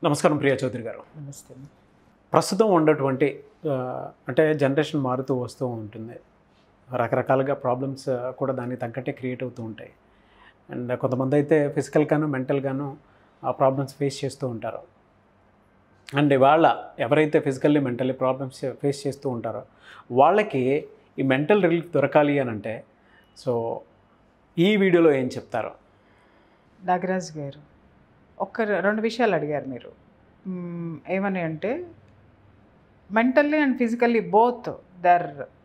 నమస్కారం ప్రియా చౌదరి గారు నమస్తే ప్రస్తుతం ఉన్నటువంటి ఆ, అంటే జనరేషన్ మారుతూ వస్తూ ఉంటుంది రకరకాలుగా ప్రాబ్లమ్స్ కూడా దానికి తగ్గట్టే క్రియేట్ అవుతూ ఉంటాయి అండ్ కొంతమంది అయితే ఫిజికల్గాను మెంటల్గాను ఆ ప్రాబ్లమ్స్ ఫేస్ చేస్తూ ఉంటారు అండ్ ఇవాళ ఎవరైతే ఫిజికల్లీ మెంటల్లీ ప్రాబ్లమ్స్ ఫేస్ చేస్తూ ఉంటారో వాళ్ళకి ఈ మెంటల్ రిలీఫ్ దొరకాలి అని అంటే సో ఈ వీడియోలో ఏం చెప్తారు నాగరాజ్ గారు ఒక్క రె- రెండు విషయాలు అడిగారు మీరు మ్మ్, ఏమని అంటే mentally and physically both there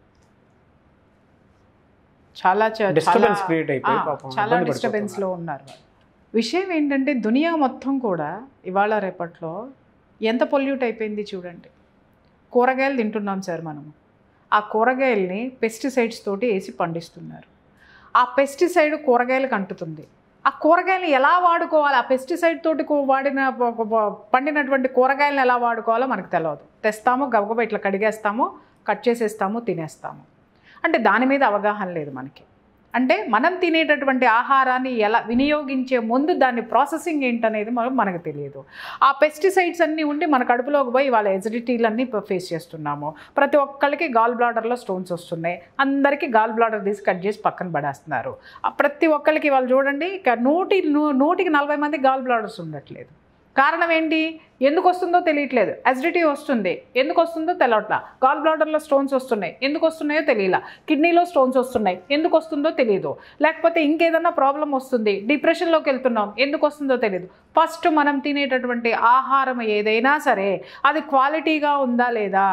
చాలా చ- డిస్టర్బెన్స్ చాలా- క్రియేట్ అయిపోయి ఆ, పాపం చాలా ఇబ్బంది డిస్టర్బెన్స్లో ఉన్నారు వాళ్ళు. విషయం ఏంటంటే దునియా మొత్తం కూడా ఇవాళ రేపట్లో ఎంత పొల్యూట్ అయిపోయింది చూడండి కూరగాయలు తింటున్నాం సార్ మనము ఆ కూరగాయల్ని పెస్టిసైడ్స్ తోటి వేసి పండిస్తున్నారు ఆ పెస్టిసైడ్ కూరగాయలకు అంటుతుంది ఆ కూరగాయలు ఎలా వాడుకోవాలి ఆ పెస్టిసైడ్ తోటి కూ- వాడిన ప- ప- ప- పండినటువంటి కూరగాయలను ఎలా వాడుకోవాలో మనకు తెలియదు తెస్తాము గబగబా ఇట్లా కడిగేస్తాము కట్ చేసేస్తాము తినేస్తాము అంటే దాని మీద అవగాహన లేదు మనకి అంటే మనం తినేటటువంటి ఆహారాన్ని ఎలా వినియోగించే ముందు దాని ప్రాసెసింగ్ ఏంటనేది మనం మనకు తెలియదు ఆ పెస్టిసైడ్స్ అన్నీ ఉండి మన కడుపులోకి పోయి వాళ్ళ ఎసిడిటీలన్నీ ఫేస్ చేస్తున్నాము ప్రతి ఒక్కరికి గాల్ బ్లాడర్లో స్టోన్స్ వస్తున్నాయి అందరికీ గాల్ బ్లాడర్ తీసి కట్ చేసి పక్కన పడేస్తున్నారు ఆ ప్రతి ఒక్కరికి వాళ్ళు చూడండి ఇక నూటి నూ- నూటికి నలభై మంది గాల్ బ్లాడర్స్ ఉండట్లేదు కారణం ఏంటి ఎందుకు వస్తుందో తెలియట్లేదు అసిడిటీ వస్తుంది ఎందుకు వస్తుందో తెలియట్లా గాల్ బ్లాడర్లో స్టోన్స్ వస్తున్నాయి ఎందుకు వస్తున్నాయో తెలియలా కిడ్నీలో స్టోన్స్ వస్తున్నాయి ఎందుకు వస్తుందో తెలియదు లేకపోతే ఇంకేదన్నా ప్రాబ్లం వస్తుంది డిప్రెషన్లోకి వెళ్తున్నాం ఎందుకు వస్తుందో తెలియదు ఫస్ట్ మనం తినేటటువంటి ఆహారం ఏదైనా సరే అది క్వాలిటీగా ఉందా లేదా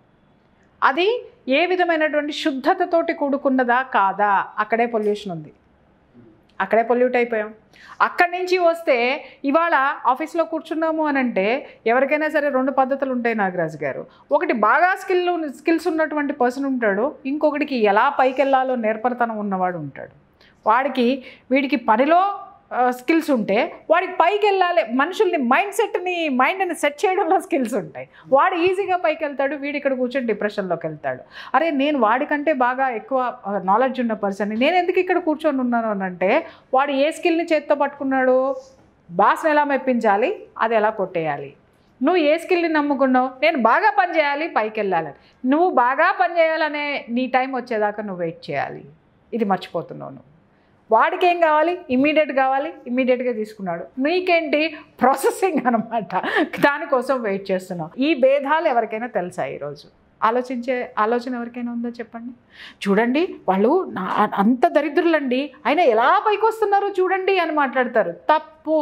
అది ఏ విధమైనటువంటి శుద్ధతతోటి కూడుకున్నదా కాదా అక్కడే పొల్యూషన్ ఉంది అక్కడే పొల్యూట్ అయిపోయాం అక్కడి నుంచి వస్తే ఇవాళ ఆఫీస్లో కూర్చున్నాము అని అంటే ఎవరికైనా సరే రెండు పద్ధతులు ఉంటాయి నాగరాజు గారు ఒకటి బాగా స్కిల్ స్కిల్స్ ఉన్నటువంటి పర్సన్ ఉంటాడు ఇంకొకటికి ఎలా పైకి వెళ్ళాలో నేర్పరతనం ఉన్నవాడు ఉంటాడు వాడికి వీడికి పనిలో స్కిల్స్ ఉంటే వాడికి పైకి వెళ్ళాలి మనుషుల్ని మైండ్ సెట్ని మైండ్ని సెట్ చేయడంలో స్కిల్స్ ఉంటాయి వాడు ఈజీగా పైకి వెళ్తాడు వీడు ఇక్కడ కూర్చొని డిప్రెషన్లోకి వెళ్తాడు అరే నేను వాడికంటే బాగా ఎక్కువ నాలెడ్జ్ ఉన్న పర్సన్ నేను ఎందుకు ఇక్కడ కూర్చొని ఉన్నాను అని అంటే వాడు ఏ స్కిల్ని చేత్తో పట్టుకున్నాడు బాస్ని ఎలా మెప్పించాలి అది ఎలా కొట్టేయాలి నువ్వు ఏ స్కిల్ని నమ్ముకున్నావు నేను బాగా పని చేయాలి పైకి వెళ్ళాలని నువ్వు బాగా పని చేయాలనే నీ టైం వచ్చేదాకా నువ్వు వెయిట్ చేయాలి ఇది మర్చిపోతున్నావు నువ్వు వాడికి ఏం కావాలి ఇమ్మీడియట్ కావాలి ఇమ్మీడియట్గా తీసుకున్నాడు నీకేంటి ప్రాసెసింగ్ అనమాట దానికోసం వెయిట్ చేస్తున్నావు ఈ భేదాలు ఎవరికైనా తెలుసా ఈరోజు ఆలోచించే ఆలోచన ఎవరికైనా ఉందో చెప్పండి చూడండి వాళ్ళు నా అంత దరిద్రులండి అయినా ఎలా పైకి వస్తున్నారో చూడండి అని మాట్లాడతారు తప్పు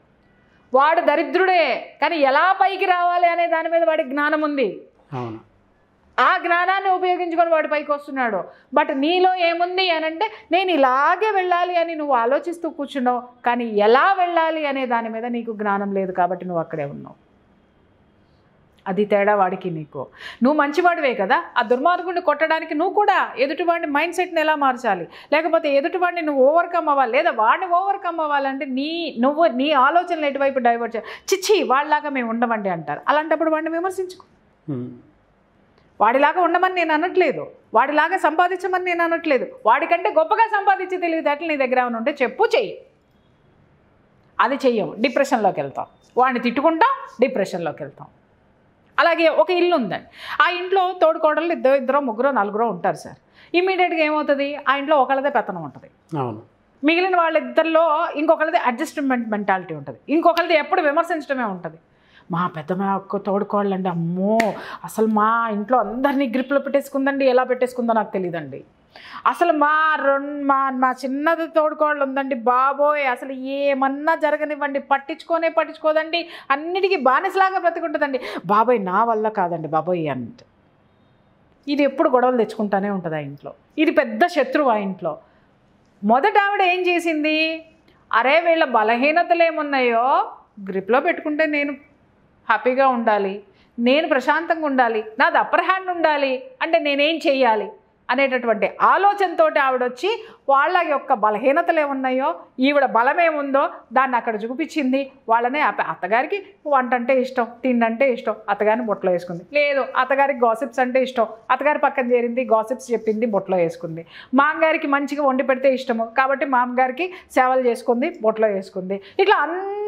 వాడు దరిద్రుడే కానీ ఎలా పైకి రావాలి అనే దాని మీద వాడికి జ్ఞానం ఉంది అవును ఆ జ్ఞానాన్ని ఉపయోగించుకొని వాడి పైకి వస్తున్నాడు బట్ నీలో ఏముంది అని అంటే నేను ఇలాగే వెళ్ళాలి అని నువ్వు ఆలోచిస్తూ కూర్చున్నావు కానీ ఎలా వెళ్ళాలి అనే దాని మీద నీకు జ్ఞానం లేదు కాబట్టి నువ్వు అక్కడే ఉన్నావు అది తేడా వాడికి నీకు నువ్వు మంచివాడివే కదా ఆ దుర్మార్గుడిని కొట్టడానికి నువ్వు కూడా ఎదుటివాడిని మైండ్ సెట్ని ఎలా మార్చాలి లేకపోతే ఎదుటివాడిని నువ్వు ఓవర్కమ్ అవ్వాలి లేదా వాడిని ఓవర్కమ్ అవ్వాలంటే నీ నువ్వు నీ ఆలోచనలు ఎటువైపు డైవర్ట్ చేయాలి చిచ్చి వాళ్ళలాగా మేము ఉండమండి అంటారు అలాంటప్పుడు వాడిని విమర్శించుకో ఉమ్. వాడిలాగా ఉండమని నేను అనట్లేదు వాడిలాగా సంపాదించమని నేను అనట్లేదు వాడికంటే గొప్పగా సంపాదించి తెలివితేటలు నీ దగ్గర ఏమైనా ఉంటే చెప్పు చెయ్యి అది చెయ్యము డిప్రెషన్లోకి వెళ్తాం వాడిని తిట్టుకుంటాం డిప్రెషన్లోకి వెళ్తాం అలాగే ఒక ఇల్లు ఉందండి ఆ ఇంట్లో తోడుకోడలు ఇద్దరు ఇద్దరు ముగ్గురు నలుగురు ఉంటారు సార్ ఇమీడియట్గా ఏమవుతుంది ఆ ఇంట్లో ఒకళ్ళదే పెత్తనం ఉంటుంది అవును మిగిలిన వాళ్ళిద్దరిలో ఇంకొకరిది అడ్జస్ట్మెంట్ మెంటాలిటీ ఉంటుంది ఇంకొకరిది ఎప్పుడు విమర్శించడమే ఉంటుంది మా పెద్దమ్మ ఒక్క తోడుకోవాలండి అమ్మో అసలు మా ఇంట్లో అందరినీ గ్రిప్లో పెట్టేసుకుందండి ఎలా పెట్టేసుకుందో నాకు తెలియదండి అసలు మా రెండు మా మా చిన్నది తోడుకోళ్ళు ఉందండి బాబోయ్ అసలు ఏమన్నా జరగనివ్వండి పట్టించుకోనే పట్టించుకోదండి అన్నిటికీ బానిసలాగా బ్రతికుంటుందండి బాబోయ్ నా వల్ల కాదండి బాబోయ్ అంత ఇది ఎప్పుడు గొడవలు తెచ్చుకుంటానే ఉంటుంది ఆ ఇంట్లో ఇది పెద్ద శత్రువు ఆ ఇంట్లో మొదట ఆవిడ ఏం చేసింది అరే వీళ్ళ బలహీనతలు ఏమున్నాయో గ్రిప్లో పెట్టుకుంటే నేను హ్యాపీగా ఉండాలి నేను ప్రశాంతంగా ఉండాలి నాది అప్పర్ హ్యాండ్ ఉండాలి అంటే నేనేం చెయ్యాలి అనేటటువంటి ఆలోచనతోటి ఆవిడ వచ్చి వాళ్ళ యొక్క బలహీనతలు ఏమున్నాయో ఈవిడ బలం ఏముందో దాన్ని అక్కడ చూపించింది వాళ్ళనే అప్ప- అత్తగారికి వంట అంటే ఇష్టం తిండంటే ఇష్టం అత్తగారిని బొట్లో వేసుకుంది లేదు అత్తగారికి గాసిప్స్ అంటే ఇష్టం అత్తగారి పక్కన చేరింది గాసిప్స్ చెప్పింది బొట్లో వేసుకుంది మామగారికి మంచిగా వండి పెడితే ఇష్టము కాబట్టి మామగారికి సేవలు చేసుకుంది బొట్లో వేసుకుంది ఇట్లా అన్ని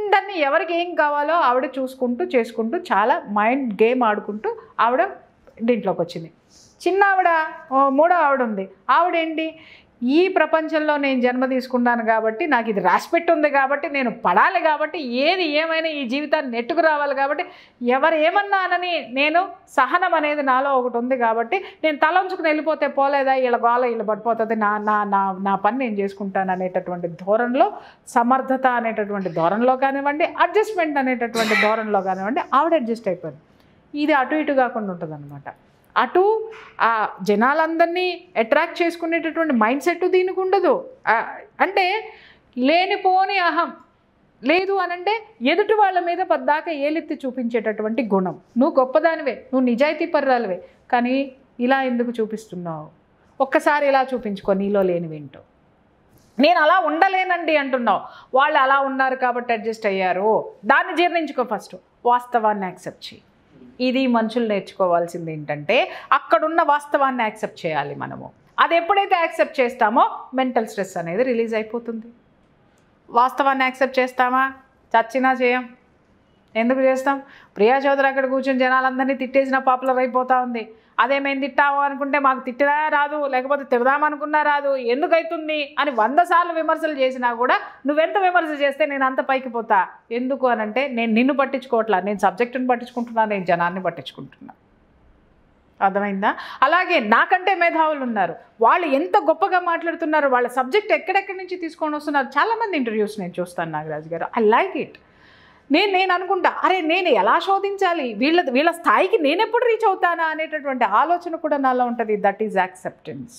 అందరినీ ఎవరికి ఏం కావాలో ఆవిడ చూసుకుంటూ చేసుకుంటూ చాలా మైండ్ గేమ్ ఆడుకుంటూ ఆవిడ దీంట్లోకి వచ్చింది చిన్న ఆవిడ ఓ మూడో ఆవిడ ఉంది ఆవిడేంటి ఈ ప్రపంచంలో నేను జన్మ తీసుకున్నాను కాబట్టి నాకు ఇది రాసిపెట్టి ఉంది కాబట్టి నేను పడాలి కాబట్టి ఏది ఏమైనా ఈ జీవితాన్ని నెట్టుకు రావాలి కాబట్టి ఎవరు ఏమన్నానని నేను సహనం అనేది నాలో ఒకటి ఉంది కాబట్టి నేను తల ఉంచుకుని వెళ్ళిపోతే పోలేదా వీళ్ళ గోల వీళ్ళు పడిపోతుంది నా నా నా నా పని నేను చేసుకుంటాను అనేటటువంటి ధోరణిలో సమర్థత అనేటటువంటి ధోరణిలో కానివ్వండి అడ్జస్ట్మెంట్ అనేటటువంటి ధోరణిలో కానివ్వండి ఆవిడ అడ్జస్ట్ అయిపోయింది ఇది అటు ఇటు కాకుండా ఉంటుంది అటు ఆ జనాలందరినీ అట్రాక్ట్ చేసుకునేటటువంటి మైండ్ సెట్ దీనికి ఉండదు ఆ, అంటే లేనిపోని అహం లేదు అనంటే ఎదుటి వాళ్ళ మీద పద్దాక ఏలెత్తి చూపించేటటువంటి గుణం నువ్వు గొప్పదానివే నువ్వు నిజాయితీ పర్రాలివే కానీ ఇలా ఎందుకు చూపిస్తున్నావు ఒక్కసారి ఇలా చూపించుకో నీలో లేనివేంటో నేను అలా ఉండలేనండి అంటున్నావు వాళ్ళు అలా ఉన్నారు కాబట్టి అడ్జస్ట్ అయ్యారు దాన్ని జీర్ణించుకో ఫస్ట్ వాస్తవాన్ని యాక్సెప్ట్ చేయి ఇది మనుషులు నేర్చుకోవాల్సింది ఏంటంటే అక్కడున్న వాస్తవాన్ని యాక్సెప్ట్ చేయాలి మనము అది ఎప్పుడైతే యాక్సెప్ట్ చేస్తామో మెంటల్ స్ట్రెస్ అనేది రిలీజ్ అయిపోతుంది వాస్తవాన్ని యాక్సెప్ట్ చేస్తామా చచ్చినా చేయం ఎందుకు చేస్తాం ప్రియా చౌదరి అక్కడ కూర్చొని జనాలందరినీ తిట్టేసిన పాపులర్ అయిపోతా ఉంది అదే మేము తిట్టాము అనుకుంటే మాకు తిట్టడా రాదు లేకపోతే తిడదామనుకున్నా రాదు ఎందుకు అవుతుంది అని వంద సార్లు విమర్శలు చేసినా కూడా నువ్వెంత విమర్శ చేస్తే నేను అంత పైకి పోతా ఎందుకు అనంటే నేను నిన్ను పట్టించుకోవట్లా నేను సబ్జెక్టుని పట్టించుకుంటున్నా నేను జనాన్ని పట్టించుకుంటున్నా అర్థమైందా అలాగే నాకంటే మేధావులు ఉన్నారు వాళ్ళు ఎంత గొప్పగా మాట్లాడుతున్నారు వాళ్ళ సబ్జెక్ట్ ఎక్కడెక్కడి నుంచి తీసుకొని వస్తున్నారు చాలామంది ఇంటర్వ్యూస్ నేను చూస్తాను నాగరాజు గారు ఐ లైక్ ఇట్ నేను నేను అనుకుంటా అరే నేను ఎలా శోధించాలి వీళ్ళ వీళ్ళ స్థాయికి నేను ఎప్పుడు రీచ్ అవుతానా అనేటటువంటి ఆలోచన కూడా నాలో ఉంటుంది దట్ ఈజ్ యాక్సెప్టెన్స్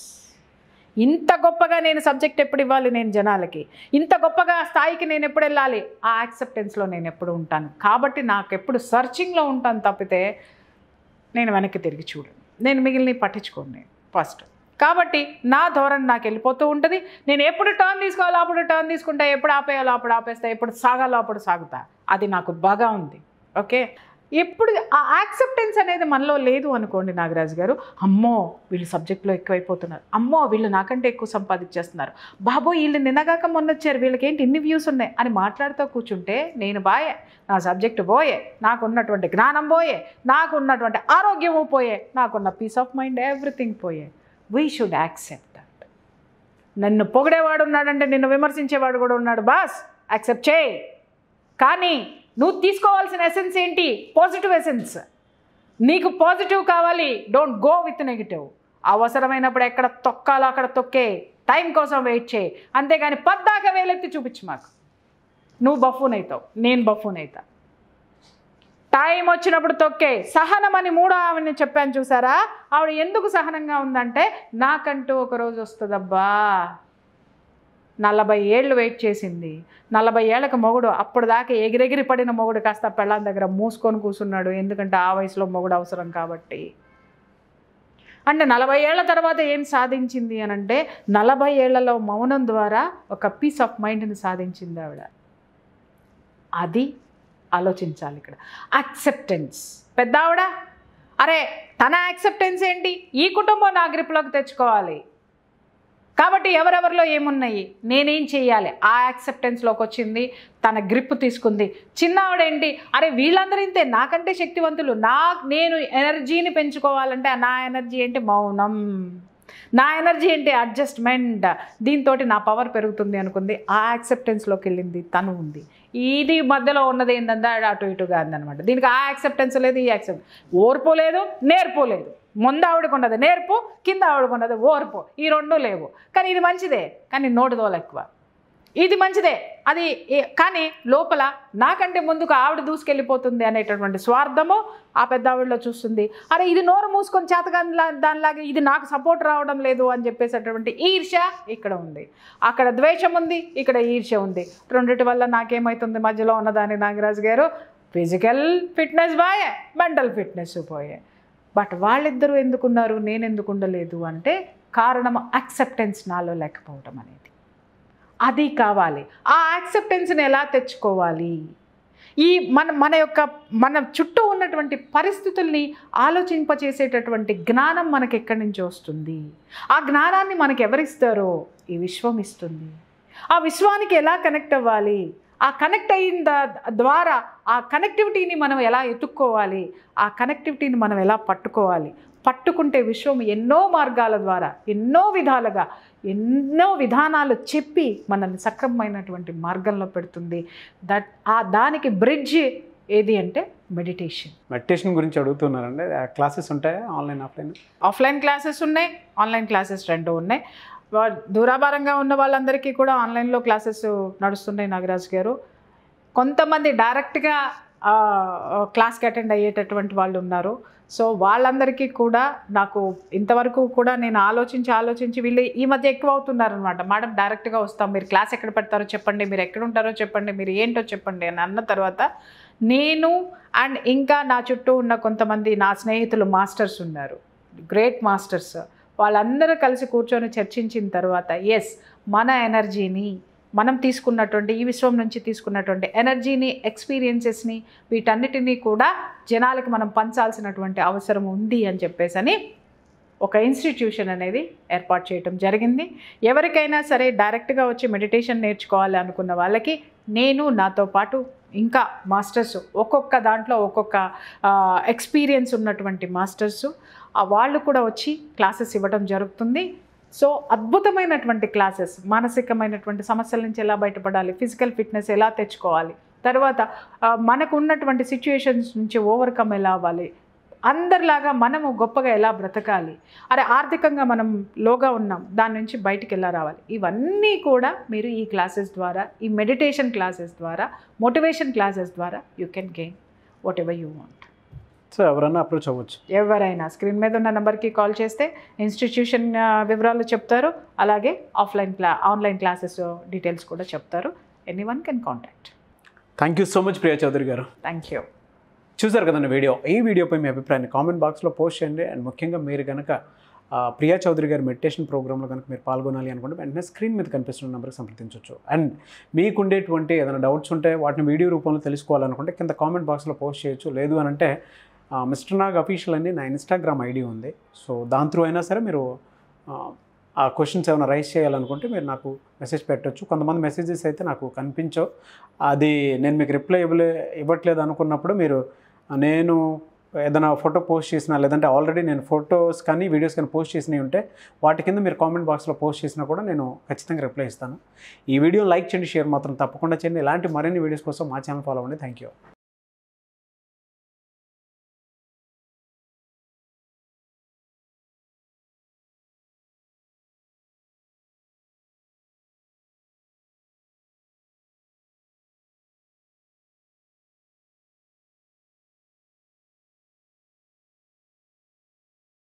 ఇంత గొప్పగా నేను సబ్జెక్ట్ ఎప్పుడు ఇవ్వాలి నేను జనాలకి ఇంత గొప్పగా ఆ స్థాయికి నేను ఎప్పుడు వెళ్ళాలి ఆ యాక్సెప్టెన్స్లో నేను ఎప్పుడు ఉంటాను కాబట్టి నాకు ఎప్పుడు సర్చింగ్లో ఉంటాను తప్పితే నేను వెనక్కి తిరిగి చూడను నేను మిగిలిన పట్టించుకోను ఫస్ట్ కాబట్టి నా ధోరణి నాకు వెళ్ళిపోతూ ఉంటుంది నేను ఎప్పుడు టర్న్ తీసుకోవాలో అప్పుడు టర్న్ తీసుకుంటా ఎప్పుడు ఆపేయాలో అప్పుడు ఆపేస్తా ఎప్పుడు సాగాలో అప్పుడు సాగుతా అది నాకు బాగా ఉంది ఓకే ఎప్పుడు ఆ యాక్సెప్టెన్స్ అనేది మనలో లేదు అనుకోండి నాగరాజు గారు అమ్మో వీళ్ళు సబ్జెక్ట్లో ఎక్కువైపోతున్నారు అమ్మో వీళ్ళు నాకంటే ఎక్కువ సంపాదించేస్తున్నారు బాబో వీళ్ళు నిన్నగాక మొన్న వచ్చారు వీళ్ళకి ఏంటి ఇన్ని వ్యూస్ ఉన్నాయి అని మాట్లాడుతూ కూర్చుంటే నేను బాయే నా సబ్జెక్ట్ పోయే నాకున్నటువంటి జ్ఞానం పోయే నాకున్నటువంటి ఆరోగ్యము పోయే నాకున్న పీస్ ఆఫ్ మైండ్ ఎవ్రీథింగ్ పోయే వీ షుడ్ యాక్సెప్ట్ దట్ నన్ను పొగిడేవాడు ఉన్నాడంటే నిన్ను విమర్శించేవాడు కూడా ఉన్నాడు బాస్ యాక్సెప్ట్ చేయి కానీ నువ్వు తీసుకోవాల్సిన ఎసెన్స్ ఏంటి పాజిటివ్ ఎసెన్స్ నీకు పాజిటివ్ కావాలి డోంట్ గో విత్ నెగిటివ్ అవసరమైనప్పుడు ఎక్కడ తొక్కాలో అక్కడ తొక్కే టైం కోసం వెయిట్ చేయి అంతేగాని పద్దాక వేలెత్తి చూపించు మాకు నువ్వు బఫూన్ అవుతావు నేను బఫూన్ అవుతా టైం వచ్చినప్పుడు తొక్కే సహనం అని మూడో ఆవిడని చెప్పాను చూసారా ఆవిడ ఎందుకు సహనంగా ఉందంటే నాకంటూ ఒక రోజు వస్తుందబ్బా నలభై ఏళ్ళు వెయిట్ చేసింది నలభై ఏళ్ళకి మొగుడు అప్పుడు దాకా ఎగిరెగిరి పడిన మొగుడు కాస్త పెళ్ళాం దగ్గర మూసుకొని కూర్చున్నాడు ఎందుకంటే ఆ వయసులో మొగుడు అవసరం కాబట్టి అంటే నలభై ఏళ్ల తర్వాత ఏం సాధించింది అని అంటే నలభై ఏళ్లలో మౌనం ద్వారా ఒక పీస్ ఆఫ్ మైండ్ని సాధించింది ఆవిడ అది ఆలోచించాలి ఇక్కడ యాక్సెప్టెన్స్ పెద్ద ఆవిడ అరే తన యాక్సెప్టెన్స్ ఏంటి ఈ కుటుంబం నా గ్రిప్లోకి తెచ్చుకోవాలి కాబట్టి ఎవరెవరిలో ఏమున్నాయి నేనేం చేయాలి ఆ యాక్సెప్టెన్స్లోకి వచ్చింది తన గ్రిప్ తీసుకుంది చిన్నవాడేంటి అరే వీళ్ళందరూ ఇంతే నాకంటే శక్తివంతులు నా నేను ఎనర్జీని పెంచుకోవాలంటే నా ఎనర్జీ ఏంటి మౌనం నా ఎనర్జీ ఏంటి అడ్జస్ట్మెంట్ దీంతో నా పవర్ పెరుగుతుంది అనుకుంది ఆ యాక్సెప్టెన్స్లోకి వెళ్ళింది తను ఉంది ఇది మధ్యలో ఉన్నది ఏంటంటే అటు ఇటుగా ఉందన్నమాట దీనికి ఆ యాక్సెప్టెన్స్ లేదు ఈ యాక్సెప్ట్ ఓర్పు లేదు నేర్పు లేదు ముందు ఆవిడకు ఉన్నది నేర్పు కింద ఆవిడకు ఉన్నది ఓర్పు ఈ రెండు లేవు కానీ ఇది మంచిదే కానీ నోటిదోలు ఎక్కువ ఇది మంచిదే అది ఏ- కానీ లోపల నాకంటే ముందుకు ఆవిడ దూసుకెళ్ళిపోతుంది అనేటటువంటి స్వార్థము ఆ పెద్ద ఆవిడలో చూస్తుంది అరే ఇది నోరు మూసుకొని చేతగా దానిలాగా ఇది నాకు సపోర్ట్ రావడం లేదు అని చెప్పేసేటటువంటి ఈర్ష్య ఇక్కడ ఉంది అక్కడ ద్వేషం ఉంది ఇక్కడ ఈర్ష్య ఉంది రెండిటి వల్ల నాకేమవుతుంది మధ్యలో ఉన్నదాని నాగరాజు గారు ఫిజికల్ ఫిట్నెస్ బాయే మెంటల్ ఫిట్నెస్ పోయే బట్ వాళ్ళిద్దరూ ఎందుకున్నారు నేను ఎందుకు ఉండలేదు అంటే కారణం యాక్సెప్టెన్స్ నాలో లేకపోవడం అనేది అది కావాలి ఆ యాక్సెప్టెన్స్ని ఎలా తెచ్చుకోవాలి ఈ మన మన యొక్క మన చుట్టూ ఉన్నటువంటి పరిస్థితుల్ని ఆలోచింపచేసేటటువంటి జ్ఞానం మనకి ఎక్కడి నుంచి వస్తుంది ఆ జ్ఞానాన్ని మనకి ఎవరిస్తారో ఈ విశ్వం ఇస్తుంది ఆ విశ్వానికి ఎలా కనెక్ట్ అవ్వాలి ఆ కనెక్ట్ అయిన ద- ద్వారా ఆ కనెక్టివిటీని మనం ఎలా ఎత్తుక్కోవాలి ఆ కనెక్టివిటీని మనం ఎలా పట్టుకోవాలి పట్టుకుంటే విశ్వం ఎన్నో మార్గాల ద్వారా ఎన్నో విధాలుగా ఎన్నో విధానాలు చెప్పి మనల్ని సక్రమమైనటువంటి మార్గంలో పెడుతుంది దట్ ఆ దానికి బ్రిడ్జ్ ఏది అంటే మెడిటేషన్ మెడిటేషన్ గురించి అడుగుతున్నారండి క్లాసెస్ ఉంటాయా ఆన్లైన్ ఆఫ్లైన్ ఆఫ్లైన్ క్లాసెస్ ఉన్నాయి ఆన్లైన్ క్లాసెస్ రెండు ఉన్నాయి వా- దూరాభారంగా ఉన్న వాళ్ళందరికీ కూడా ఆన్లైన్లో క్లాసెస్ నడుస్తున్నాయి నాగరాజు గారు కొంతమంది డైరెక్ట్గా ఆ, క్లాస్కి అటెండ్ అయ్యేటటువంటి వాళ్ళు ఉన్నారు సో వాళ్ళందరికీ కూడా నాకు ఇంతవరకు కూడా నేను ఆలోచించి ఆలోచించి వీళ్ళు ఈ మధ్య ఎక్కువ అవుతున్నారు అనమాట మేడం డైరెక్ట్గా వస్తాం మీరు క్లాస్ ఎక్కడ పెడతారో చెప్పండి మీరు ఎక్కడ ఉంటారో చెప్పండి మీరు ఏంటో చెప్పండి అని అన్న తర్వాత నేను అండ్ ఇంకా నా చుట్టూ ఉన్న కొంతమంది నా స్నేహితులు మాస్టర్స్ ఉన్నారు గ్రేట్ మాస్టర్స్ వాళ్ళందరూ కలిసి కూర్చొని చర్చించిన తర్వాత ఎస్ మన ఎనర్జీని మనం తీసుకున్నటువంటి ఈ విశ్వం నుంచి తీసుకున్నటువంటి ఎనర్జీని ఎక్స్పీరియన్సెస్ని వీటన్నిటినీ కూడా జనాలకి మనం పంచాల్సినటువంటి అవసరం ఉంది అని చెప్పేసి అని ఒక ఇన్స్టిట్యూషన్ అనేది ఏర్పాటు చేయటం జరిగింది ఎవరికైనా సరే డైరెక్ట్గా వచ్చి మెడిటేషన్ నేర్చుకోవాలి అనుకున్న వాళ్ళకి నేను నాతో పాటు ఇంకా మాస్టర్స్ ఒక్కొక్క దాంట్లో ఒక్కొక్క ఎక్స్పీరియన్స్ ఉన్నటువంటి మాస్టర్స్ వాళ్ళు కూడా వచ్చి క్లాసెస్ ఇవ్వడం జరుగుతుంది సో అద్భుతమైనటువంటి క్లాసెస్ మానసికమైనటువంటి సమస్యల నుంచి ఎలా బయటపడాలి ఫిజికల్ ఫిట్నెస్ ఎలా తెచ్చుకోవాలి తర్వాత ఆ, మనకు ఉన్నటువంటి సిచ్యుయేషన్స్ నుంచి ఓవర్కమ్ ఎలా అవ్వాలి అందరిలాగా మనము గొప్పగా ఎలా బ్రతకాలి అరే ఆర్థికంగా మనం లోగా ఉన్నాం దాని నుంచి బయటికి ఎలా రావాలి ఇవన్నీ కూడా మీరు ఈ క్లాసెస్ ద్వారా ఈ మెడిటేషన్ క్లాసెస్ ద్వారా మోటివేషన్ క్లాసెస్ ద్వారా you can gain whatever you want so ఎవరన్నా అప్రోచ్ అవ్వచ్చు ఎవరైనా స్క్రీన్ మీద ఉన్న నెంబర్కి కాల్ చేస్తే ఇన్స్టిట్యూషన్ ఆ, వివరాలు చెప్తారు అలాగే ఆఫ్లైన్ క్లా ఆన్లైన్ క్లాసెస్ డీటెయిల్స్ కూడా చెప్తారు anyone can contact thank you so much Priya Chaudhary garu thank you చూసారు కదండి వీడియో ఈ వీడియోపై మీ అభిప్రాయాన్ని కామెంట్ బాక్స్లో పోస్ట్ చేయండి అండ్ ముఖ్యంగా మీరు కనుక ఆ, ప్రియా చౌదరి గారి మెడిటేషన్ ప్రోగ్రాంలో కనుక మీరు పాల్గొనాలి అనుకుంటే వెంటనే స్క్రీన్ మీద కనిపిస్తున్న నెంబర్కి సంప్రదించవచ్చు అండ్ మీకు ఉండేటువంటి ఏదైనా డౌట్స్ ఉంటే వాటిని వీడియో రూపంలో తెలుసుకోవాలనుకుంటే కింద కామెంట్ బాక్స్లో పోస్ట్ చేయొచ్చు లేదు అని అంటే ఆ, మిస్టర్ నాగ్ అఫీషియల్ అని నా ఇన్స్టాగ్రామ్ ఐడి ఉంది సో దాని త్రూ అయినా సరే మీరు ఆ, ఆ క్వశ్చన్స్ ఏమైనా రైస్ చేయాలనుకుంటే మీరు నాకు మెసేజ్ పెట్టొచ్చు కొంతమంది మెసేజెస్ అయితే నాకు కనిపించవు అది నేను మీకు రిప్లై ఇవ్వలే ఇవ్వట్లేదు అనుకున్నప్పుడు మీరు నేను ఏదైనా ఫోటో పోస్ట్ చేసినా లేదంటే ఆల్రెడీ నేను ఫొటోస్ కానీ వీడియోస్ కానీ పోస్ట్ చేసినవి ఉంటే వాటి కింద మీరు కామెంట్ బాక్స్లో పోస్ట్ చేసినా కూడా నేను ఖచ్చితంగా రిప్లై ఇస్తాను ఈ వీడియో లైక్ చేయండి షేర్ మాత్రం తప్పకుండా చేయండి ఇలాంటి మరిన్ని వీడియోస్ కోసం మా ఛానల్ ఫాలో అవ్వండి థ్యాంక్ యూ